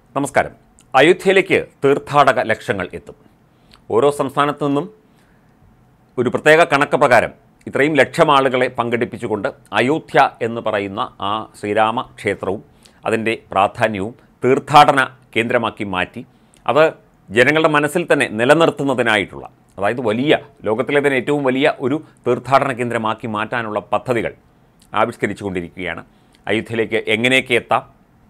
നമസ്കാരം അയോധ്യയിലേക്ക് തീർത്ഥാടക ലക്ഷങ്ങൾ എത്തും ഓരോ സംസ്ഥാനത്തു നിന്നും ഒരു പ്രത്യേക കണക്ക് പ്രകാരം ഇത്രയും ലക്ഷം ആളുകളെ പങ്കെടുപ്പിച്ചുകൊണ്ട് അയോധ്യ എന്ന് പറയുന്ന ആ ശ്രീരാമ ക്ഷേത്രവും അതിൻ്റെ പ്രാധാന്യവും തീർത്ഥാടന കേന്ദ്രമാക്കി മാറ്റി അത് ജനങ്ങളുടെ മനസ്സിൽ തന്നെ നിലനിർത്തുന്നതിനായിട്ടുള്ള അതായത് വലിയ ലോകത്തിലെ തന്നെ ഏറ്റവും വലിയ ഒരു തീർത്ഥാടന കേന്ദ്രമാക്കി മാറ്റാനുള്ള പദ്ധതികൾ ആവിഷ്കരിച്ചുകൊണ്ടിരിക്കുകയാണ് അയോധ്യയിലേക്ക് എങ്ങനെയൊക്കെ എത്താം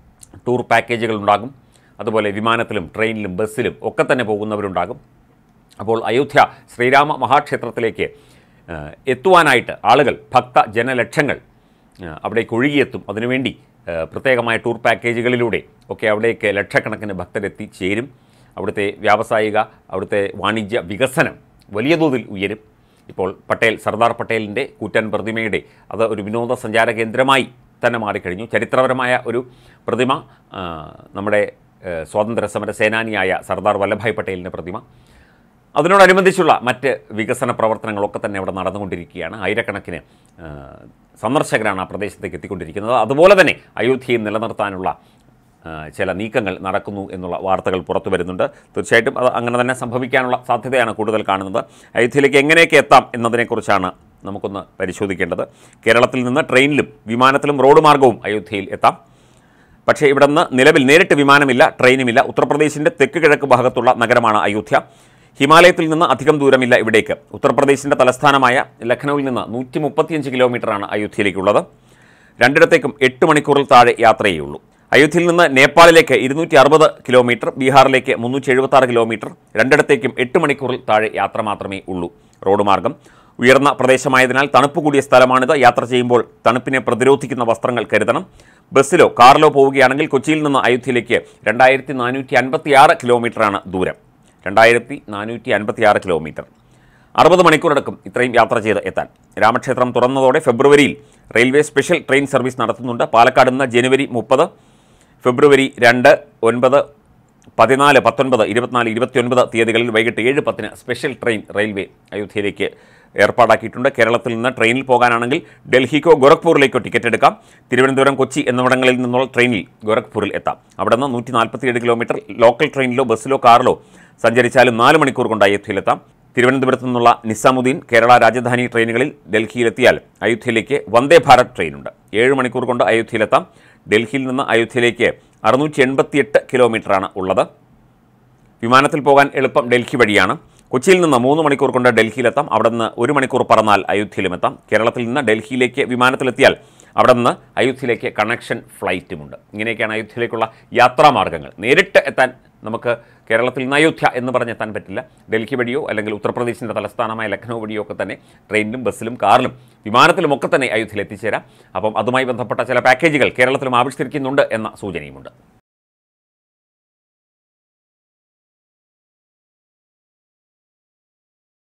ടൂർ പാക്കേജുകൾ ഉണ്ടാകും അതുപോലെ വിമാനത്തിലും ട്രെയിനിലും ബസ്സിലും ഒക്കെ തന്നെ പോകുന്നവരുണ്ടാകും അപ്പോൾ അയോധ്യ ശ്രീരാമ മഹാക്ഷേത്രത്തിലേക്ക് ആ, എത്തുവാനായിട്ട് ആളുകൾ ഭക്ത ജനലക്ഷങ്ങൾ ആ, അവിടേക്ക് ഒഴുകിയെത്തും അതിനുവേണ്ടി ആ, പ്രത്യേകമായ ടൂർ പാക്കേജുകളിലൂടെ ഒക്കെ അവിടേക്ക് ലക്ഷക്കണക്കിന് ഭക്തരെത്തി ചേരും അവിടുത്തെ വ്യാവസായിക അവിടുത്തെ വാണിജ്യ വികസനം വലിയ തോതിൽ ഉയരും ഇപ്പോൾ പട്ടേൽ സർദാർ പട്ടേലിൻ്റെ കൂറ്റൻ പ്രതിമയുടെ അത് ഒരു വിനോദസഞ്ചാര കേന്ദ്രമായി തന്നെ മാറിക്കഴിഞ്ഞു ചരിത്രപരമായ ഒരു പ്രതിമ ആ, നമ്മുടെ ആ, സ്വാതന്ത്ര്യ സമര സേനാനിയായ സർദാർ വല്ലഭായ് പട്ടേലിൻ്റെ പ്രതിമ അതിനോടനുബന്ധിച്ചുള്ള മറ്റ് വികസന പ്രവർത്തനങ്ങളൊക്കെ തന്നെ അവിടെ നടന്നുകൊണ്ടിരിക്കുകയാണ് ആയിരക്കണക്കിന് ആ, സന്ദർശകരാണ് ആ പ്രദേശത്തേക്ക് എത്തിക്കൊണ്ടിരിക്കുന്നത് അതുപോലെ തന്നെ അയോധ്യയെ നിലനിർത്താനുള്ള ആ, ചില നീക്കങ്ങൾ നടക്കുന്നു എന്നുള്ള വാർത്തകൾ പുറത്തു വരുന്നുണ്ട് തീർച്ചയായിട്ടും അത് അങ്ങനെ തന്നെ സംഭവിക്കാനുള്ള സാധ്യതയാണ് കൂടുതൽ കാണുന്നത് അയോധ്യയിലേക്ക് എങ്ങനെയൊക്കെ എത്താം എന്നതിനെക്കുറിച്ചാണ് നമുക്കൊന്ന് പരിശോധിക്കേണ്ടത് കേരളത്തിൽ നിന്ന് ട്രെയിനിലും വിമാനത്തിലും റോഡ് മാർഗവും അയോധ്യയിൽ എത്താം പക്ഷേ ഇവിടെ നിന്ന് നിലവിൽ നേരിട്ട് വിമാനമില്ല ട്രെയിനുമില്ല ഉത്തർപ്രദേശിൻ്റെ തെക്ക് കിഴക്ക് ഭാഗത്തുള്ള നഗരമാണ് അയോധ്യ ഹിമാലയത്തിൽ നിന്ന് അധികം ദൂരമില്ല ഇവിടേക്ക് ഉത്തർപ്രദേശിൻ്റെ തലസ്ഥാനമായ ലഖ്നൌവിൽ നിന്ന് നൂറ്റി മുപ്പത്തിയഞ്ച് കിലോമീറ്ററാണ് അയോധ്യയിലേക്കുള്ളത് രണ്ടിടത്തേക്കും എട്ട് മണിക്കൂറിൽ താഴെ യാത്രയേ ഉള്ളൂ അയോധ്യയിൽ നിന്ന് നേപ്പാളിലേക്ക് ഇരുന്നൂറ്റി അറുപത് കിലോമീറ്റർ ബീഹാറിലേക്ക് മുന്നൂറ്റി എഴുപത്തി ആറ് കിലോമീറ്റർ രണ്ടിടത്തേക്കും എട്ട് മണിക്കൂറിൽ താഴെ യാത്ര മാത്രമേ ഉള്ളൂ റോഡ് മാർഗം ഉയർന്ന പ്രദേശമായതിനാൽ തണുപ്പ് കൂടിയ സ്ഥലമാണിത് യാത്ര ചെയ്യുമ്പോൾ തണുപ്പിനെ പ്രതിരോധിക്കുന്ന വസ്ത്രങ്ങൾ കരുതണം ബസ്സിലോ കാറിലോ പോവുകയാണെങ്കിൽ കൊച്ചിയിൽ നിന്ന് അയോധ്യയിലേക്ക് രണ്ടായിരത്തി നാനൂറ്റി അൻപത്തി ആറ് കിലോമീറ്ററാണ് ദൂരം രണ്ടായിരത്തി നാനൂറ്റി അൻപത്തി ആറ് കിലോമീറ്റർ അറുപത് മണിക്കൂറടക്കം ഇത്രയും യാത്ര ചെയ്ത് എത്താൻ രാമക്ഷേത്രം തുറന്നതോടെ ഫെബ്രുവരിയിൽ റെയിൽവേ സ്പെഷ്യൽ ട്രെയിൻ സർവീസ് നടത്തുന്നുണ്ട് പാലക്കാട് നിന്ന് ജനുവരി മുപ്പത് ഫെബ്രുവരി രണ്ട് ഒൻപത് പതിനാല് പത്തൊൻപത് ഇരുപത്തിനാല് ഇരുപത്തിയൊൻപത് തീയതികളിൽ വൈകിട്ട് ഏഴ് പത്തിന് സ്പെഷ്യൽ ട്രെയിൻ റെയിൽവേ അയോധ്യയിലേക്ക് ഏർപ്പാടാക്കിയിട്ടുണ്ട് കേരളത്തിൽ നിന്ന് ട്രെയിനിൽ പോകാനാണെങ്കിൽ ഡൽഹിക്കോ ഗോരഖ്പൂരിലേക്കോ ടിക്കറ്റ് എടുക്കാം തിരുവനന്തപുരം കൊച്ചി എന്നിവിടങ്ങളിൽ നിന്നുള്ള ട്രെയിനിൽ ഗോരഖ്പൂരിൽ എത്താം അവിടെ നിന്ന് നൂറ്റി നാൽപ്പത്തിയേഴ് കിലോമീറ്റർ ലോക്കൽ ട്രെയിനിലോ ബസ്സിലോ കാറിലോ സഞ്ചരിച്ചാലും നാല് മണിക്കൂർ കൊണ്ട് അയോധ്യയിലെത്താം തിരുവനന്തപുരത്ത് നിന്നുള്ള നിസാമുദ്ദീൻ കേരള രാജധാനി ട്രെയിനുകളിൽ ഡൽഹിയിലെത്തിയാൽ അയോധ്യയിലേക്ക് വന്ദേ ഭാരത് ട്രെയിനുണ്ട് ഏഴ് മണിക്കൂർ കൊണ്ട് അയോധ്യയിലെത്താം ഡൽഹിയിൽ നിന്ന് അയോധ്യയിലേക്ക് അറുന്നൂറ്റി എൺപത്തിയെട്ട് കിലോമീറ്ററാണ് ഉള്ളത് വിമാനത്തിൽ പോകാൻ എളുപ്പം ഡൽഹി വഴിയാണ് കൊച്ചിയിൽ നിന്ന് മൂന്ന് മണിക്കൂർ കൊണ്ട് ഡൽഹിയിലെത്താം അവിടെ നിന്ന് ഒരു മണിക്കൂർ പറന്നാൽ അയോധ്യയിലും എത്താം കേരളത്തിൽ നിന്ന് ഡൽഹിയിലേക്ക് വിമാനത്തിലെത്തിയാൽ അവിടെ നിന്ന് അയോധ്യയിലേക്ക് കണക്ഷൻ ഫ്ലൈറ്റുമുണ്ട് ഇങ്ങനെയൊക്കെയാണ് അയോധ്യയിലേക്കുള്ള യാത്രാമാർഗ്ഗങ്ങൾ നേരിട്ട് എത്താൻ നമുക്ക് കേരളത്തിൽ നിന്ന് അയോധ്യ എന്ന് പറഞ്ഞെത്താൻ പറ്റില്ല ഡൽഹി വഴിയോ അല്ലെങ്കിൽ ഉത്തർപ്രദേശിൻ്റെ തലസ്ഥാനമായ ലക്നൗ വഴിയോ ഒക്കെ തന്നെ ട്രെയിനിലും ബസ്സിലും കാറിലും വിമാനത്തിലും ഒക്കെ തന്നെ അയോധ്യയിൽ എത്തിച്ചേരാം അപ്പം അതുമായി ബന്ധപ്പെട്ട ചില പാക്കേജുകൾ കേരളത്തിലും ആവിഷ്കരിക്കുന്നുണ്ട് എന്ന സൂചനയുമുണ്ട്